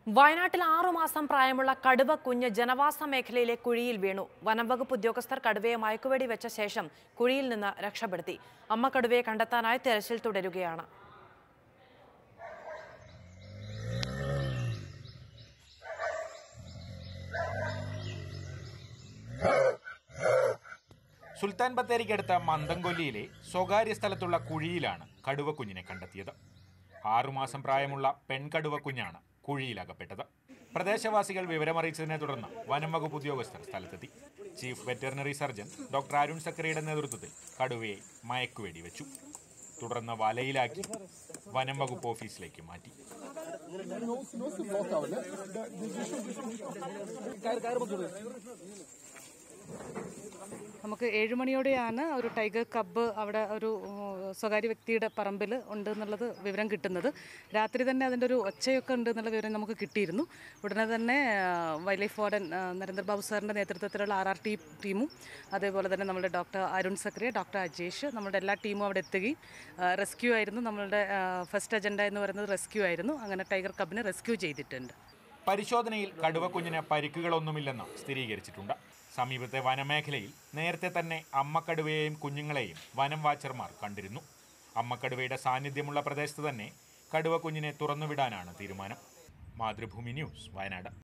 വയനാട്ടിൽ ആറുമാസം പ്രായമുള്ള കടുവ കുഞ്ഞ് ജനവാസ മേഖലയിലെ കുഴിയിൽ വീണു വനംവകുപ്പ് ഉദ്യോഗസ്ഥർ കടുവയെ മയക്കുവെടി വെച്ച ശേഷം കുഴിയിൽ നിന്ന് രക്ഷപ്പെടുത്തി അമ്മ കടുവയെ കണ്ടെത്താനായി തെരച്ചിൽ തുടരുകയാണ് സുൽത്താൻ ബത്തേരിക്കടുത്ത മന്തംകൊല്ലിയിലെ സ്വകാര്യ സ്ഥലത്തുള്ള കുഴിയിലാണ് കടുവ കുഞ്ഞിനെ കണ്ടെത്തിയത് ആറുമാസം പ്രായമുള്ള പെൺകടുവ കുഞ്ഞാണ് കുഴിയിലകപ്പെട്ടത് പ്രദേശവാസികൾ വിവരമറിയിച്ചതിനെ തുടർന്ന് വനം വകുപ്പ് ഉദ്യോഗസ്ഥർ സ്ഥലത്തെത്തി chief veterinary surgeon doctor Arun സക്കറിയുടെ നേതൃത്വത്തിൽ കടുവയെ മയക്കുവെടി വെച്ചു തുടർന്ന് വലയിലാക്കി വനം വകുപ്പ് ഓഫീസിലേക്ക് മാറ്റി നമുക്ക് ഏഴുമണിയോടെയാണ് ഒരു ടൈഗർ കബ്ബ് അവിടെ ഒരു ഉം, സ്വകാര്യ വ്യക്തിയുടെ പറമ്പിൽ ഉണ്ട് എന്നുള്ളത് വിവരം കിട്ടുന്നത് രാത്രി തന്നെ അതിൻ്റെ ഒരു ഒച്ചയൊക്കെ ഉണ്ട് എന്നുള്ള വിവരം നമുക്ക് കിട്ടിയിരുന്നു ഉടനെ തന്നെ വൈൽഡ് ലൈഫ് വാർഡൻ ആ, നരേന്ദ്രബാബു സാറിൻ്റെ നേതൃത്വത്തിലുള്ള ആർ ആർ ടി ടീമും അതേപോലെ തന്നെ നമ്മുടെ ഡോക്ടർ അരുൺ സക്രിയ ഡോക്ടർ അജേഷ് നമ്മുടെ എല്ലാ ടീമും അവിടെ എത്തുകയും റെസ്ക്യൂ ആയിരുന്നു നമ്മളുടെ ഫസ്റ്റ് അജണ്ട എന്ന് പറയുന്നത് റെസ്ക്യൂ ആയിരുന്നു അങ്ങനെ ടൈഗർ കബിനെ റെസ്ക്യൂ ചെയ്തിട്ടുണ്ട് പരിശോധനയിൽ കടുവ കുഞ്ഞിന് പരിക്കുകളൊന്നുമില്ലെന്ന് സ്ഥിരീകരിച്ചിട്ടുണ്ട് സമീപത്തെ വനമേഖലയിൽ നേരത്തെ തന്നെ അമ്മക്കടുവയെയും കുഞ്ഞുങ്ങളെയും വനം വാച്ചർമാർ കണ്ടിരുന്നു അമ്മക്കടുവയുടെ സാന്നിധ്യമുള്ള പ്രദേശത്ത് തന്നെ കടുവ കുഞ്ഞിനെ തുറന്നുവിടാനാണ് തീരുമാനം മാതൃഭൂമി ന്യൂസ് വയനാട്